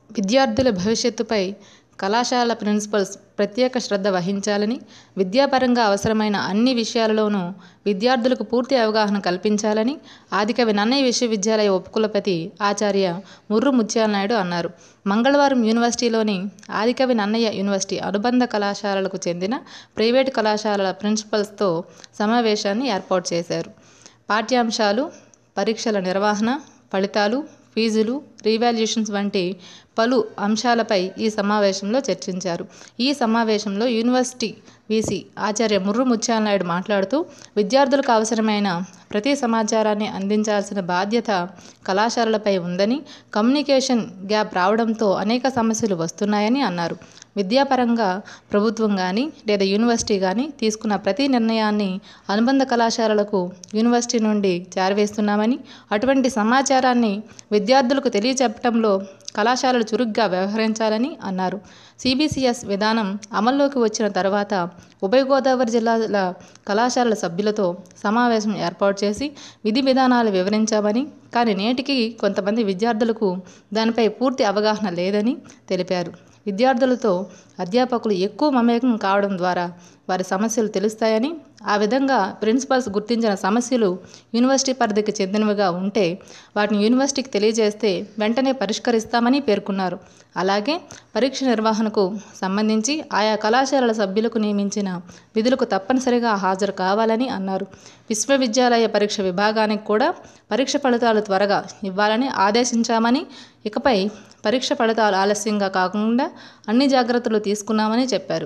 విద్యార్థుల భవిష్యత్తుపై కళాశాలల ప్రిన్సిపల్స్ ప్రత్యేక శ్రద్ధ వహించాలని విద్యాపరంగా అవసరమైన అన్ని విషయాలలోనూ విద్యార్థులకు పూర్తి అవగాహన కల్పించాలని ఆదికవి నన్నయ్య విశ్వవిద్యాలయ ఉపకులపతి ఆచార్య ముర్రు ముత్యాలనాయుడు అన్నారు మంగళవారం యూనివర్సిటీలోని ఆదికవి నన్నయ్య యూనివర్సిటీ అనుబంధ కళాశాలలకు చెందిన ప్రైవేటు కళాశాలల ప్రిన్సిపల్స్తో సమావేశాన్ని ఏర్పాటు చేశారు పాఠ్యాంశాలు పరీక్షల నిర్వహణ ఫలితాలు ఫీజులు రీవాల్యుయేషన్స్ వంటి పలు అంశాలపై ఈ సమావేశంలో చర్చించారు ఈ సమావేశంలో యూనివర్సిటీ వీసీ ఆచార్య ముర్రు ముత్యాలనాయుడు మాట్లాడుతూ విద్యార్థులకు అవసరమైన ప్రతి సమాచారాన్ని అందించాల్సిన బాధ్యత కళాశాలలపై ఉందని కమ్యూనికేషన్ గ్యాప్ రావడంతో అనేక సమస్యలు వస్తున్నాయని అన్నారు విద్యాపరంగా ప్రభుత్వం కానీ లేదా యూనివర్సిటీ కానీ తీసుకున్న ప్రతి నిర్ణయాన్ని అనుబంధ కళాశాలలకు యూనివర్సిటీ నుండి చేరవేస్తున్నామని అటువంటి సమాచారాన్ని విద్యార్థులకు తెలియచెప్పడంలో కళాశాలలు చురుగ్గా వ్యవహరించాలని అన్నారు సిబిసిఎస్ విధానం అమల్లోకి వచ్చిన తర్వాత ఉభయ గోదావరి జిల్లాల కళాశాలల సభ్యులతో సమావేశం ఏర్పాటు చేసి విధి విధానాలు వివరించామని కానీ నేటికి కొంతమంది విద్యార్థులకు దానిపై పూర్తి అవగాహన లేదని తెలిపారు విద్యార్థులతో అధ్యాపకులు ఎక్కువ మమేకం కావడం ద్వారా వారి సమస్యలు తెలుస్తాయని ఆ విధంగా ప్రిన్సిపల్స్ గుర్తించిన సమస్యలు యూనివర్సిటీ పరిధికి చెందినవిగా ఉంటే వాటిని యూనివర్సిటీకి తెలియజేస్తే వెంటనే పరిష్కరిస్తామని పేర్కొన్నారు అలాగే పరీక్ష నిర్వహణకు సంబంధించి ఆయా కళాశాలల సభ్యులకు నియమించిన విధులకు తప్పనిసరిగా హాజరు కావాలని అన్నారు విశ్వవిద్యాలయ పరీక్ష విభాగానికి కూడా పరీక్ష ఫలితాలు త్వరగా ఇవ్వాలని ఆదేశించామని ఇకపై పరీక్ష ఫలితాలు ఆలస్యంగా కాకుండా అన్ని జాగ్రత్తలు తీసుకున్నామని చెప్పారు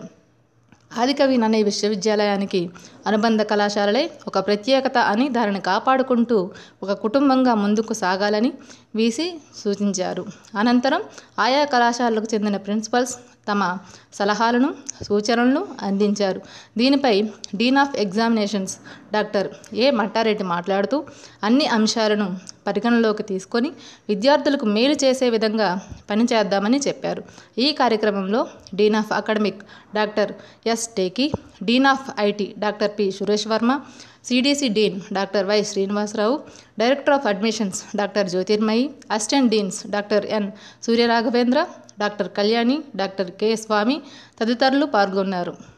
ఆదికవి నన్నయ్య విశ్వవిద్యాలయానికి అనుబంధ కళాశాలలే ఒక ప్రత్యేకత అని దానిని కాపాడుకుంటూ ఒక కుటుంబంగా ముందుకు సాగాలని వీసీ సూచించారు అనంతరం ఆయా కళాశాలలకు చెందిన ప్రిన్సిపల్స్ తమ సలహాలను సూచనలను అందించారు దీనిపై dean of examinations doctor A Mattareddy మాట్లాడుతూ అన్ని అంశాలను పరిగణలోకి తీసుకొని విద్యార్థులకు మేలు చేసే విధంగా పనిచేద్దామని చెప్పారు ఈ కార్యక్రమంలో dean of academic doctor S Teki dean of IT doctor P Suresh Varma CDC dean doctor Y Srinivasarao director of admissions doctor Jyothirmayi assistant deans doctor N Suryaraghavendra doctor Kalyani doctor K Swami తదితరులు పాల్గొన్నారు